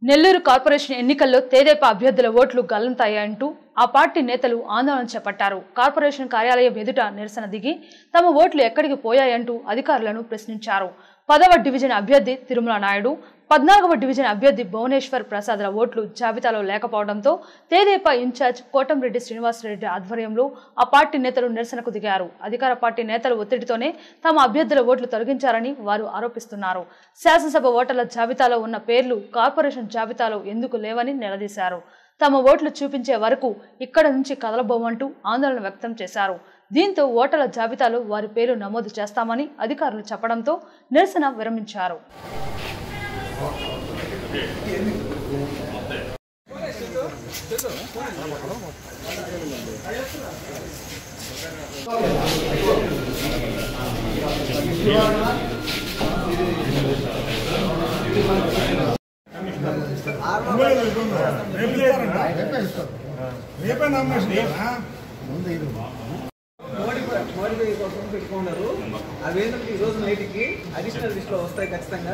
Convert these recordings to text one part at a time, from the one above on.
Nellore corporation ఎన్నికల్లో తేదేపా అభ్యర్థుల ఓట్లు గల్లంతయ్యాయంటూ ఆ పార్టీ నేతలు ఆందోళన చేపట్టారు కార్పొరేషన్ కార్యాలయం ఎదుట నిరసన దిగి తమ ఓట్లు ఎక్కడికి పోయాయంటూ అధికారులను ప్రశ్నించారు పదవ డివిజన్ అభ్యర్థి తిరుమల నాయుడు పద్నాలుగవ డివిజన్ అభ్యర్థి భువనేశ్వర్ ప్రసాద్ల ఓట్లు జాబితాలో లేకపోవడంతో తేదేపా ఇన్ఛార్జ్ కోటంరెడ్డి శ్రీనివాసరెడ్డి ఆధ్వర్యంలో ఆ పార్టీ నేతలు నిరసనకు దిగారు అధికార పార్టీ నేతల ఒత్తిడితోనే తమ అభ్యర్థుల ఓట్లు తొలగించారని వారు ఆరోపిస్తున్నారు శాసనసభ ఓటర్ల జాబితాలో ఉన్న పేర్లు కార్పొరేషన్ జాబితాలో ఎందుకు లేవని నిలదీశారు తమ ఓట్లు చూపించే వరకు ఇక్కడ నుంచి కదలబోమంటూ ఆందోళన వ్యక్తం చేశారు దీంతో ఓటర్ల జాబితాలో వారి పేరు నమోదు చేస్తామని అధికారులు చెప్పడంతో నిరసన విరమించారు రేపే నామినేషన్ ఇవ్వాలా? మోడిఫై కోసం పెట్టుకున్నారు అవి ఏంటంటే ఈ రోజు నైట్కి అడిషనల్ లిస్ట్ లో వస్తాయి ఖచ్చితంగా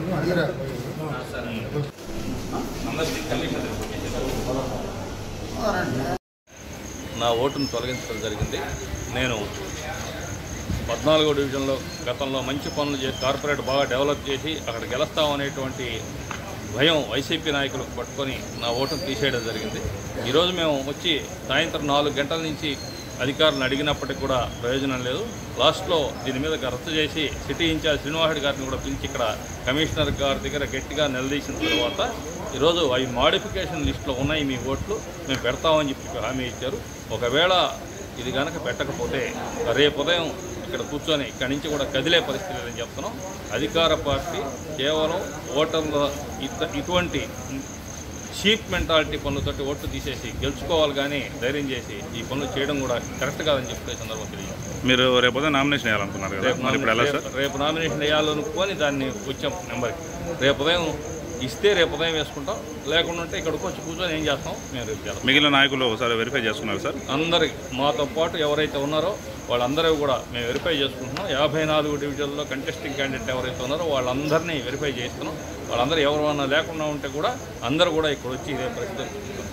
నా ఓటును తొలగించడం జరిగింది నేను పద్నాలుగో డివిజన్లో గతంలో మంచి పనులు చేసి కార్పొరేట్ బాగా డెవలప్ చేసి అక్కడ గెలుస్తాం అనేటువంటి భయం వైసీపీ నాయకులకు పట్టుకొని నా ఓటును తీసేయడం జరిగింది ఈరోజు మేము వచ్చి సాయంత్రం నాలుగు గంటల నుంచి అధికారులను అడిగినప్పటికీ కూడా ప్రయోజనం లేదు లాస్ట్లో దీని మీద రద్దు చేసి సిటీ ఇన్ఛార్జ్ శ్రీనివాసుడి గారిని కూడా పిలిచి ఇక్కడ కమిషనర్ గారి దగ్గర గట్టిగా నిలదీసిన తర్వాత ఈరోజు అవి మాడిఫికేషన్ లిస్టులో ఉన్నాయి మీ ఓట్లు మేము పెడతామని చెప్పి హామీ ఇచ్చారు ఒకవేళ ఇది కనుక పెట్టకపోతే రేపు ఉదయం ఇక్కడ కూర్చొని ఇక్కడి నుంచి కూడా కదిలే పరిస్థితి లేదని చెప్తున్నాం అధికార పార్టీ కేవలం ఓటర్ల ఇత ఇటువంటి చీప్ మెంటాలిటీ పనులతోటి ఓట్లు తీసేసి గెలుచుకోవాలి కానీ ధైర్యం చేసి ఈ పనులు చేయడం కూడా కరెక్ట్ కాదని చెప్పే సందర్భం తెలియదు మీరు రేపు ఉదయం నామినేషన్ వేయాలనుకున్నారు కదా మరి ఇప్పుడు ఎలా సార్ రేపు- రేపు నామినేషన్ వేయాలనుకొని దాన్ని వచ్చాం నెంబర్కి రేపు ఉదయం ఇస్తే రేపు ఉదయం వేసుకుంటాం లేకుండా ఉంటే ఇక్కడికి వచ్చి కూర్చొని ఏం చేస్తాం మేము రేపు చేస్తాం మిగిలిన నాయకులు ఒకసారి వెరిఫై చేసుకున్నారు సార్ అందరికి మాతో పాటు ఎవరైతే ఉన్నారో వాళ్ళందరూ కూడా మేము వెరిఫై చేసుకుంటున్నాం యాభై నాలుగు డివిజన్లో కంటెస్టింగ్ క్యాండిడేట్ ఎవరైతే ఉన్నారో వాళ్ళందరినీ వెరిఫై చేస్తున్నాం వాళ్ళందరూ ఎవరైనా లేకుండా ఉంటే కూడా అందరూ కూడా ఇక్కడ వచ్చి ఇదే పరిస్థితి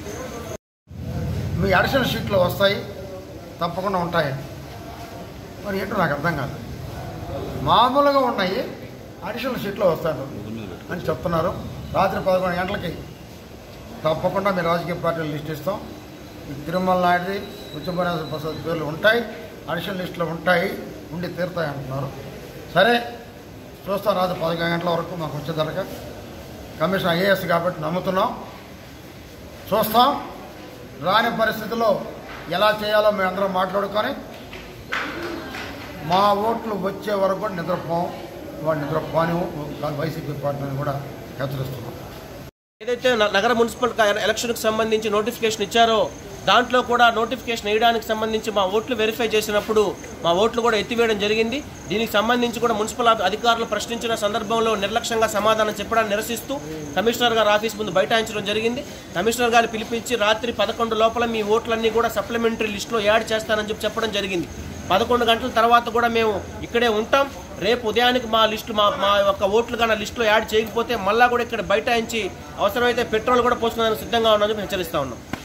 మీ అడిషనల్ షీట్లు వస్తాయి తప్పకుండా ఉంటాయి మరి ఏంటో నాకు అర్థం కాదు మామూలుగా ఉన్నాయి అడిషనల్ షీట్లు వస్తాడు అని చెప్తున్నారు రాత్రి పదకొండు గంటలకి తప్పకుండా మీ రాజకీయ పార్టీలు లిస్ట్ ఇస్తాం ఈ తిరుమల నాయుడిది ఉచ్చమనేశ్వర ప్రసాద్ పేర్లు ఉంటాయి అడిషనల్ లిస్టులో ఉంటాయి ఉండి తీరుతాయి అంటున్నారు సరే చూస్తాం రాత్రి పదకొండు గంటల వరకు మాకు వచ్చేదలక కమిషన్ ఐఏఎస్ కాబట్టి నమ్ముతున్నాం చూస్తాం రాని పరిస్థితిలో ఎలా చేయాలో మేము అందరం మాట్లాడుకొని మా ఓట్లు వచ్చే వరకు కూడా నిద్రపోం వాడు నిద్రపోని వైసీపీ పార్టీని కూడా హెచ్చరిస్తున్నాం ఏదైతే న- నగర మున్సిపల్ క- ఎలక్షన్కి సంబంధించి నోటిఫికేషన్ ఇచ్చారో దాంట్లో కూడా నోటిఫికేషన్ వేయడానికి సంబంధించి మా ఓట్లు వెరిఫై చేసినప్పుడు మా ఓట్లు కూడా ఎత్తివేయడం జరిగింది దీనికి సంబంధించి కూడా మున్సిపల్ అధి- అధికారులు ప్రశ్నించిన సందర్భంలో నిర్లక్ష్యంగా సమాధానం చెప్పడాన్ని నిరసిస్తూ కమిషనర్ గారు ఆఫీస్ ముందు బైఠాయించడం జరిగింది కమిషనర్ గారు పిలిపించి రాత్రి పదకొండు లోపల మీ ఓట్లన్నీ కూడా సప్లిమెంటరీ లిస్టులో యాడ్ చేస్తానని చెప్పి చెప్పడం జరిగింది పదకొండు గంటల తర్వాత కూడా మేము ఇక్కడే ఉంటాం రేపు ఉదయానికి మా లిస్టు మా మా యొక్క ఓట్లు కానీ లిస్టులో యాడ్ చేయకపోతే మళ్ళా కూడా ఇక్కడ బైఠాయించి అవసరమైతే పెట్రోల్ కూడా పోసుకోవడానికి సిద్ధంగా ఉన్నామని చెప్పి హెచ్చరిస్తా ఉన్నాం